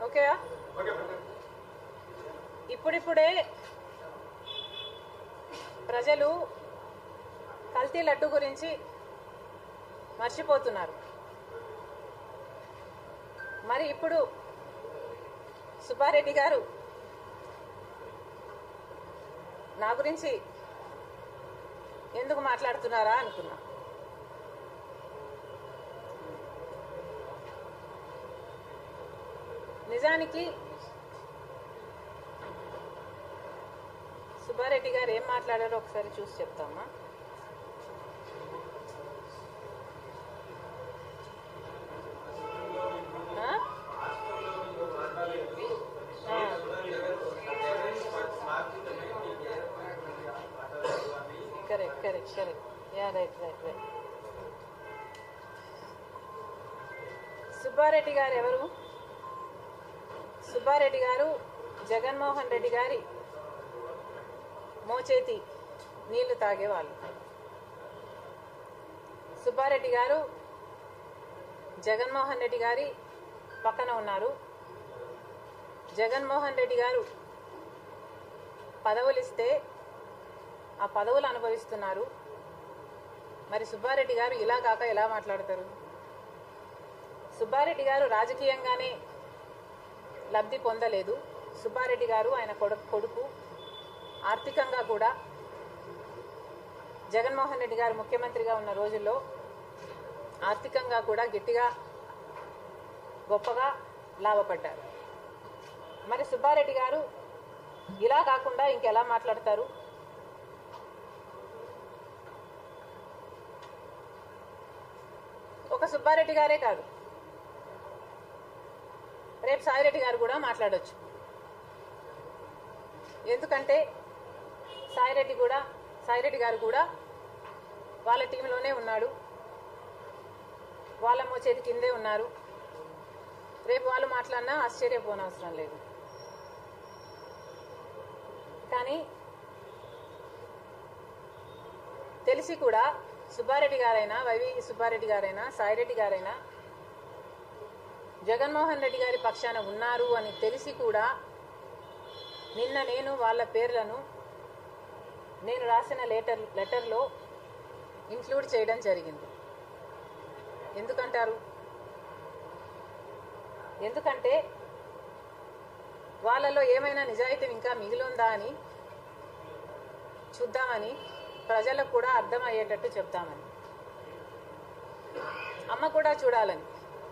Okay ఇప్పుడిప్పుడే ప్రజలు కల్తీ లడ్డు గురించి మర్చిపోతున్నారు మరి ఇప్పుడు సుబ్బారెడ్డి గారు నా గురించి ఎందుకు మాట్లాడుతున్నారా అనుకున్నా నిజానికి సుబ్బారెడ్డి గారు ఏం మాట్లాడారో ఒకసారి చూసి చెప్తామా ఆ? ఆ. Correct correct correct ya right right right Subbareddy గారు ఎవరు సుబ్బారెడ్డి గారు జగన్మోహన్ రెడ్డి గారి మోచేతి నీళ్లు తాగేవాళ్ళు సుబ్బారెడ్డి గారు జగన్మోహన్ రెడ్డి గారి పక్కన ఉన్నారు జగన్మోహన్ రెడ్డి గారు పదవులు ఇస్తే ఆ పదవులు అనుభవిస్తున్నారు మరి సుబ్బారెడ్డి గారు ఇలా కాక ఎలా మాట్లాడతారు సుబ్బారెడ్డి గారు రాజకీయంగానే లబ్ధి పొందలేదు సుబ్బారెడ్డి గారు ఆయన కొడుకు కొడుకు ఆర్థికంగా కూడా జగన్మోహన్ రెడ్డి గారు ముఖ్యమంత్రిగా ఉన్న రోజుల్లో ఆర్థికంగా కూడా గట్టిగా గొప్పగా లాభపడ్డారు మరి సుబ్బారెడ్డి గారు ఇలా కాకుండా ఇంకెలా మాట్లాడతారు ఒక సుబ్బారెడ్డి గారే కాదు రేపు సాయిరెడ్డి గారు కూడా మాట్లాడొచ్చు ఎందుకంటే సాయిరెడ్డి కూడా సాయిరెడ్డి గారు కూడా వాళ్ళ టీంలోనే ఉన్నాడు వాళ్ళ మోచేతి కిందే ఉన్నారు రేపు వాళ్ళు మాట్లాడినా ఆశ్చర్యపోనవసరం లేదు కానీ తెలిసి కూడా సుబ్బారెడ్డి గారైనా వైవి సుబ్బారెడ్డి గారైనా సాయిరెడ్డి గారైనా జగన్మోహన్ రెడ్డి గారి పక్షాన ఉన్నారు అని తెలిసి కూడా నిన్న నేను వాళ్ళ పేర్లను నేను రాసిన లెటర్ లెటర్లో ఇంక్లూడ్ చేయడం జరిగింది ఎందుకంటారు ఎందుకంటే వాళ్ళలో ఏమైనా నిజాయితీ ఇంకా మిగిలిందా అని చూద్దామని ప్రజలకు కూడా అర్థమయ్యేటట్టు చెప్తామని అమ్మ కూడా చూడాలని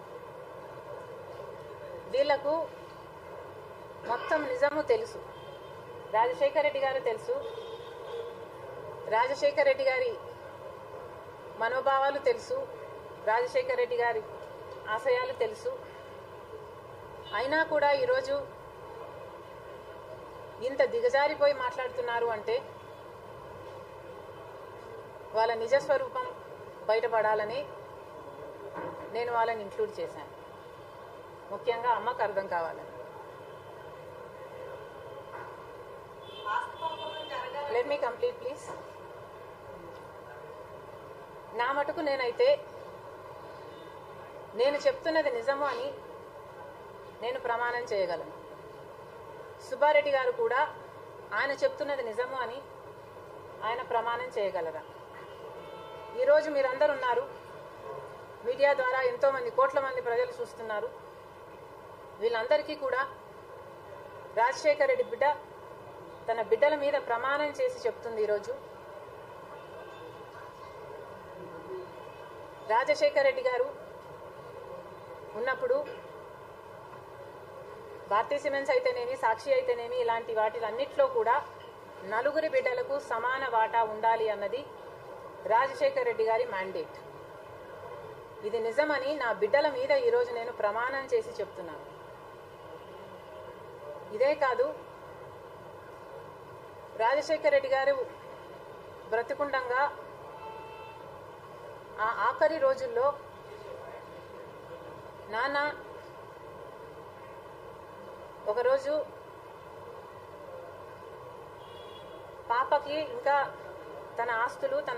వీళ్లకు మొత్తం నిజము తెలుసు రాజశేఖర రెడ్డి గారు తెలుసు రాజశేఖర రెడ్డి గారి మనోభావాలు తెలుసు రాజశేఖర రెడ్డి గారి ఆశయాలు తెలుసు అయినా కూడా ఈరోజు ఇంత దిగజారిపోయి మాట్లాడుతున్నారు అంటే వాళ్ళ నిజస్వరూపం బయటపడాలని నేను వాళ్ళని ఇంక్లూడ్ చేశాను ముఖ్యంగా అమ్మకు అర్థం కావాలని లెట్ మీ కంప్లీట్ ప్లీజ్ నా మటుకు నేనైతే నేను చెప్తున్నది నిజము అని నేను ప్రమాణం చేయగలను సుబ్బారెడ్డి గారు కూడా ఆయన చెప్తున్నది నిజము అని ఆయన ప్రమాణం చేయగలరా ఈరోజు మీరందరూ ఉన్నారు మీడియా ద్వారా ఎంతోమంది కోట్ల మంది ప్రజలు చూస్తున్నారు వీళ్ళందరికీ కూడా రాజశేఖర రెడ్డి బిడ్డ తన బిడ్డల మీద ప్రమాణం చేసి చెప్తుంది ఈరోజు రాజశేఖర రెడ్డి గారు ఉన్నప్పుడు భారతీయ సిమెంట్స్ అయితేనేమి సాక్షి అయితేనేమి ఇలాంటి వాటిలన్నిట్లో కూడా నలుగురి బిడ్డలకు సమాన వాటా ఉండాలి అన్నది రాజశేఖర రెడ్డి గారి మ్యాండేట్ ఇది నిజమని నా బిడ్డల మీద ఈరోజు నేను ప్రమాణం చేసి చెప్తున్నాను ఇదే కాదు రాజశేఖర రెడ్డి గారు బ్రతికుండంగా ఆ ఆఖరి రోజుల్లో నాన్న ఒకరోజు పాపకి ఇంకా తన ఆస్తులు తన